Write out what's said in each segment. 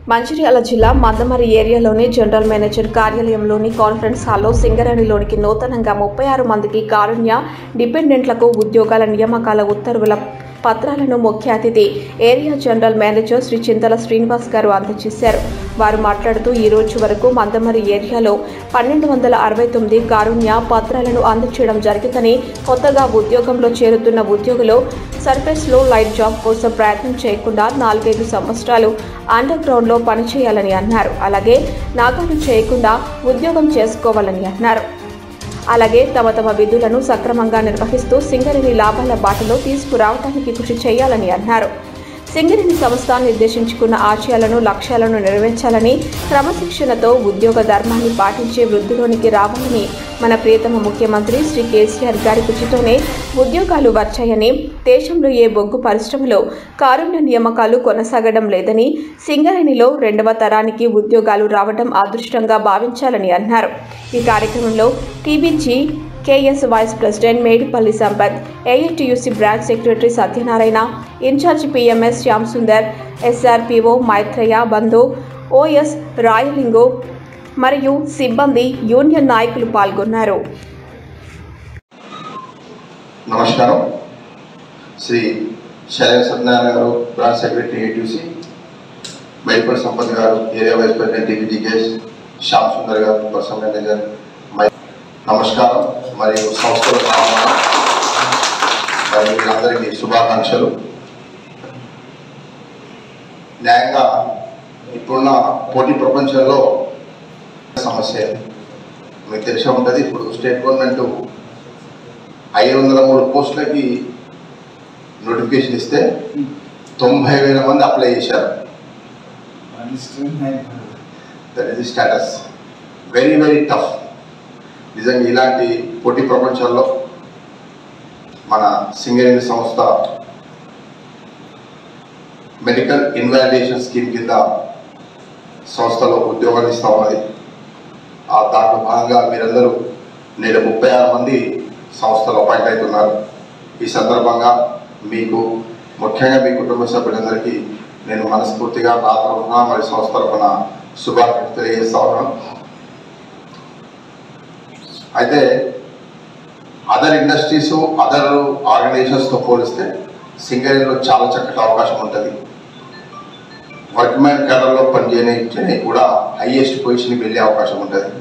మంచిర్యాల జిల్లా మందమరి ఏరియాలోని general manager కార్యాలయంలోని కాన్ఫరెన్స్ హాల్లో సింగరేణిలోనికి నూతనంగా ముప్పై ఆరు మందికి కారుణ్య డిపెండెంట్లకు ఉద్యోగాల నియామకాల ఉత్తర్వుల పత్రాలను ముఖ్య అతిథి area general manager Shri Chintala Srinivas గారు అందజేశారు వారు మాట్లాడుతూ ఈ రోజు వరకు మందమరి ఏరియాలో పన్నెండు వందల అరవై తొమ్మిది కారుణ్య పత్రాలను అందజేయడం జరిగిందని కొత్తగా ఉద్యోగంలో చేరుతున్న ఉద్యోగులు సర్ఫేస్లో లైట్ జాబ్ కోసం ప్రయత్నం చేయకుండా నాలుగైదు సంవత్సరాలు అండర్ గ్రౌండ్లో పనిచేయాలని అన్నారు అలాగే నాగాలు చేయకుండా ఉద్యోగం చేసుకోవాలని అన్నారు అలాగే తమ తమ విధులను సక్రమంగా నిర్వహిస్తూ సింగరేణి లాభాల బాటలో తీసుకురావడానికి కృషి చేయాలని అన్నారు సింగరేణి సంస్థ నిర్దేశించుకున్న ఆశయాలను లక్ష్యాలను నెరవేర్చాలని క్రమశిక్షణతో ఉద్యోగ ధర్మాన్ని పాటించే వృద్ధిలోనికి రావాలని మన ప్రియతమ ముఖ్యమంత్రి శ్రీ కేసీఆర్ గారి కృషితోనే ఉద్యోగాలు వచ్చాయని దేశంలో ఏ బొగ్గు పరిశ్రమలో కారుణ్య నియామకాలు కొనసాగడం లేదని సింగరేణిలో రెండవ తరానికి ఉద్యోగాలు రావడం అదృష్టంగా భావించాలని అన్నారు ఈ కార్యక్రమంలో TBG KS vice president Medipalli Sampath AITUC branch secretary Satyanarayana incharge PMS Shyam Sundar SRPO Maitreya Bandhu OS Rayalingu మరియు సిబ్బంది యూనియన్ నాయకులు పాల్గొన్నారు నమస్కారం శ్రీ శైలేంద్ర సత్యనారాయణ గారు branch secretary ATC Maipal Sampath గారు area vice president TVTKS Shyam Sundar గారు పర్సనల్ మేనేజర్ మై నమస్కారం మరియు సంస్థల ఆహ్వానం మరియు మీరందరికీ శుభాకాంక్షలు న్యాయంగా ఇప్పుడున్న పోటీ ప్రపంచంలో సమస్య మీకు తెలిసే ఉంటుంది ఇప్పుడు స్టేట్ గవర్నమెంట్ ఐదు వందల మూడు పోస్టులకి నోటిఫికేషన్ ఇస్తే తొంభై వేల మంది అప్లై చేశారు that is status very very tough నిజంగా ఇలాంటి పోటీ ప్రపంచంలో మన సింగరేణి సంస్థ మెడికల్ ఇన్వాలిడేషన్ స్కీమ్ కింద సంస్థలో ఉద్యోగాలు ఇస్తా ఉన్నది ఆ దాంట్లో భాగంగా మీరందరూ నేడు ముప్పై ఆరు మంది సంస్థలో అపాయింట్ అవుతున్నారు ఈ సందర్భంగా మీకు ముఖ్యంగా మీ కుటుంబ సభ్యులందరికీ నేను మనస్ఫూర్తిగా నా తరఫున మరి సంస్థ తరఫున శుభాకాంక్షలు తెలియజేస్తా ఉన్నాను అయితే అదర్ ఇండస్ట్రీస్ అదర్ ఆర్గనైజేషన్స్తో పోలిస్తే సింగరేణిలో చాలా చక్కటి అవకాశం ఉంటుంది వర్క్ మ్యాన్ కేడర్లో పనిచేయని కూడా హైయెస్ట్ పొజిషన్కి వెళ్ళే అవకాశం ఉంటుంది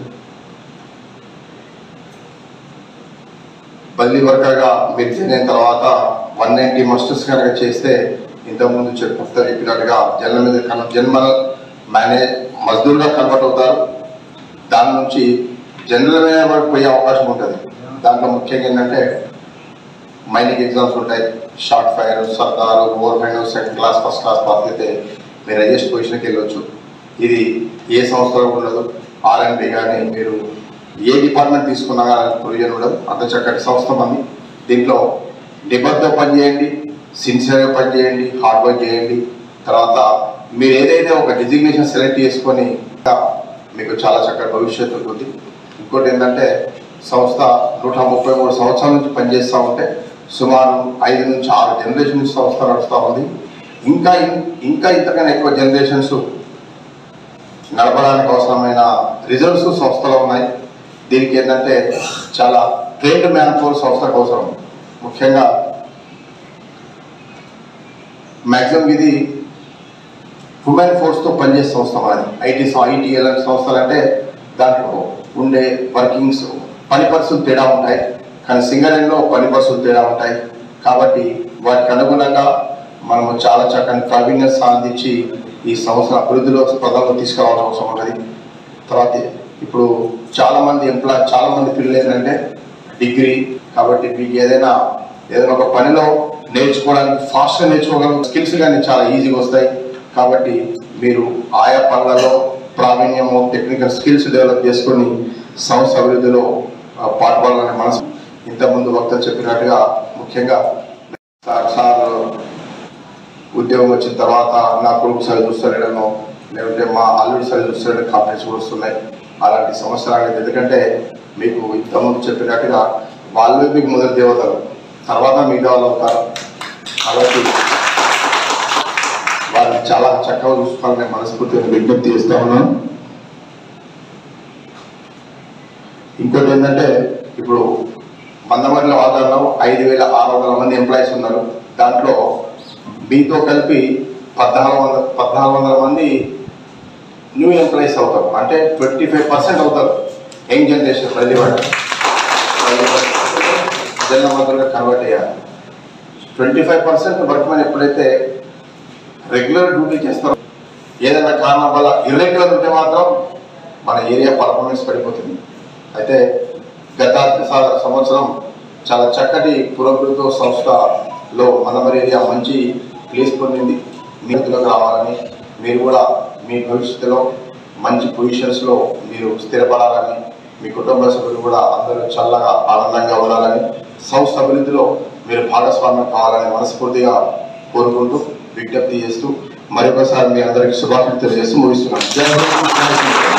బల్లి వర్కర్గా మీరు చేరిన తర్వాత వన్ నైంటీ మస్టర్స్ కనుక చేస్తే ఇంతకుముందు చెప్తా చెప్పినట్టుగా జన్మ మీద కన్ జన్మ మేనేజ్ మజ్దూర్గా కన్వర్ట్ అవుతారు దాని నుంచి జనరల్ మేనేజ్ పోయే అవకాశం ఉంటుంది దాంట్లో ముఖ్యంగా ఏంటంటే మైనింగ్ ఎగ్జామ్స్ ఉంటాయి షార్ట్ ఫైర్ సర్దారు over fine second class first class pass అయితే మీరు హైయెస్ట్ పొజిషన్కి వెళ్ళొచ్చు ఇది ఏ సంస్థలో ఉండదు ఆర్ఎండి కానీ మీరు ఏ డిపార్ట్మెంట్ తీసుకున్నా కానీ ప్రొవిజన్ ఉండదు అంత చక్కటి సంస్థ మంది దీంట్లో నిబద్ధ పనిచేయండి సిన్సియర్గా పనిచేయండి హార్డ్ వర్క్ చేయండి తర్వాత మీరు ఏదైతే ఒక డిజిగ్నేషన్ సెలెక్ట్ చేసుకొని ఇంకా మీకు చాలా చక్కటి భవిష్యత్తు ఉంటుంది ఇంకోటి ఏంటంటే సంస్థ నూట ముప్పై మూడు సంవత్సరాల నుంచి పనిచేస్తూ ఉంటే సుమారు ఐదు నుంచి ఆరు జనరేషన్ నుంచి సంస్థ నడుస్తూ ఉంది ఇంకా ఇం- ఇంకా ఇంతకన్నా ఎక్కువ జనరేషన్స్ నడపడానికి అవసరమైన రిజల్ట్స్ సంస్థలో ఉన్నాయి దీనికి ఏంటంటే చాలా ట్రైన్డ్ మ్యాన్ ఫోర్ సంస్థకు అవసరం ముఖ్యంగా మ్యాక్సిమం ఇది ఉమెన్ ఫోర్స్తో పనిచేసే సంస్థ మనది ఐటీ ఐటీ ఎలాంటి సంస్థలు అంటే దాంట్లో ఉండే వర్కింగ్స్ పని పరిస్థితులు తేడా ఉంటాయి కానీ సింగరేణిలో పని పరిస్థితులు తేడా ఉంటాయి కాబట్టి వాటికి అనుగుణంగా మనము చాలా చక్కని ప్రావీణ్యం సాధించి ఈ సంస్థ అభివృద్ధిలో ప్రధానంలో తీసుకురావాల్సిన అవసరం ఉన్నది తర్వాత ఇప్పుడు చాలా మంది ఎంప్లాయ్ చాలా మంది పిల్లలు ఏంటంటే డిగ్రీ కాబట్టి మీకు ఏదైనా ఏదైనా ఒక పనిలో నేర్చుకోవడానికి ఫాస్ట్గా నేర్చుకోగలం స్కిల్స్ కానీ చాలా ఈజీగా వస్తాయి కాబట్టి మీరు ఆయా పనులలో ప్రావీణ్యము టెక్నికల్ స్కిల్స్ డెవలప్ చేసుకొని సంస్థ అభివృద్ధిలో ఆ, పాటుపడాలనే మనసు ఇంతకుముందు వక్తలు చెప్పినట్టుగా ముఖ్యంగా సార్ సార్ ఉద్యోగం వచ్చిన తర్వాత నా కొడుకు సరి చూస్తలేడను లేదంటే మా అల్లుడు సరి చూస్తలేడు కంప్లైంట్స్ కూడా వస్తున్నాయి అలాంటి సమస్య రాలేదు ఎందుకంటే మీకు ఇంతకుముందు చెప్పినట్టుగా వాళ్ళే మీకు మొదటి దేవతలు తర్వాత మిగతా వాళ్ళు అవుతారు కాబట్టి వారిని చాలా చక్కగా చూసుకోవాలని మనస్ఫూర్తిగా విజ్ఞప్తి చేస్తా ఉన్నాను ఇంకోటి ఏంటంటే ఇప్పుడు మందమర్ల వాతావరణం ఐదు వేల ఆరు వందల మంది ఎంప్లాయీస్ ఉన్నారు దాంట్లో మీతో కలిపి పద్నాలుగు వందల పద్నాలుగు వందల మంది న్యూ ఎంప్లాయీస్ అవుతారు అంటే ట్వంటీ ఫైవ్ పర్సెంట్ అవుతారు యంగ్ జనరేషన్ మళ్ళీ వాళ్ళు జనరల్ మంత్రులుగా కన్వర్ట్ అయ్యారు ట్వంటీ ఫైవ్ పర్సెంట్ వర్క్మెన్ ఎప్పుడైతే రెగ్యులర్ డ్యూటీ చేస్తారో ఏదైనా కారణం వల్ల ఇర్రెగ్యులర్ ఉంటే మాత్రం మన ఏరియా పర్ఫార్మెన్స్ పడిపోతుంది అయితే గత స- సంవత్సరం చాలా చక్కటి పురోగతితో సంస్థలో మనమరి ఏరియా మంచి ప్లేస్ పొందింది నిధులకు రావాలని మీరు కూడా మీ భవిష్యత్తులో మంచి పొజిషన్స్లో మీరు స్థిరపడాలని మీ కుటుంబ సభ్యులు కూడా అందరూ చల్లగా ఆనందంగా ఉండాలని సంస్థ అభివృద్ధిలో మీరు భాగస్వామ్యం కావాలని మనస్ఫూర్తిగా కోరుకుంటూ విజ్ఞప్తి చేస్తూ మరొకసారి మీ అందరికీ శుభాకాంక్షలు తెలియజేస్తూ ముగిస్తున్నాను జై హింద్, జై శ్రీరామ్.